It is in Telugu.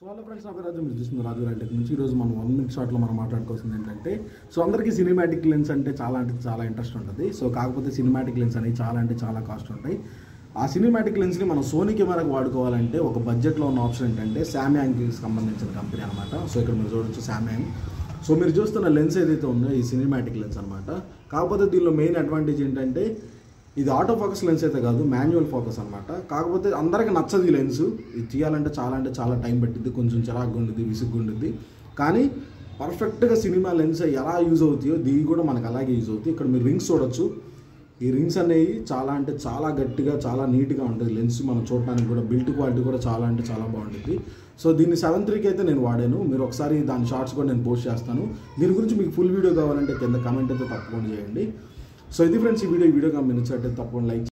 సో హలో ఫ్రెండ్స్ నా పేరు రాజు మీరు చూస్తుంది రాజు రైటెక్ నుంచి ఈరోజు మనం వన్ మినిట్ షాట్లో మనం మాట్లాడుకోవాల్సింది ఏంటంటే సో అందరికీ సినిమాటిక్ లెన్స్ అంటే చాలా అంటే చాలా ఇంట్రెస్ట్ ఉంటుంది సో కాకపోతే సినిమాటిక్ లెన్స్ అనేవి చాలా అంటే చాలా కాస్ట్ ఉంటాయి ఆ సినిమాటిక్ లెన్స్ని మనం సోనీ కెమెరాకి వాడుకోవాలంటే ఒక బడ్జెట్లో ఉన్న ఆప్షన్ ఏంటంటే శామ్యాంగ్కి సంబంధించిన కంపెనీ అనమాట సో ఇక్కడ మీరు చూడొచ్చు శామ్యాంగ్ సో మీరు చూస్తున్న లెన్స్ ఏదైతే ఉందో ఈ సినిమాటిక్ లెన్స్ అనమాట కాకపోతే దీనిలో మెయిన్ అడ్వాంటేజ్ ఏంటంటే ఇది ఆటో ఫోకస్ లెన్స్ అయితే కాదు మాన్యువల్ ఫోకస్ అనమాట కాకపోతే అందరికి నచ్చదు ఈ లెన్స్ ఇది తీయాలంటే చాలా అంటే చాలా టైం పట్టింది కొంచెం చిరాకుగా ఉండిద్ది విసుగ్గా ఉండిద్ది కానీ పర్ఫెక్ట్గా సినిమా లెన్స్ ఎలా యూజ్ అవుతాయో దీవి కూడా మనకు అలాగే యూజ్ అవుతాయి ఇక్కడ మీరు రింగ్స్ చూడొచ్చు ఈ రింగ్స్ అనేవి చాలా అంటే చాలా గట్టిగా చాలా నీట్గా ఉంటుంది లెన్స్ మనం చూడటానికి కూడా బిల్ట్ క్వాలిటీ కూడా చాలా అంటే చాలా బాగుంటుంది సో దీన్ని సెవెన్ త్రీకి అయితే నేను వాడాను మీరు ఒకసారి దాని షార్ట్స్ కూడా నేను పోస్ట్ చేస్తాను దీని గురించి మీకు ఫుల్ వీడియో కావాలంటే కింద కమెంట్ అయితే తప్పకుండా చేయండి సో ఇది ఫ్రెండ్స్ ఈ వీడియో ఈ వీడియో కమెంట్ తప్పకుండా లైక్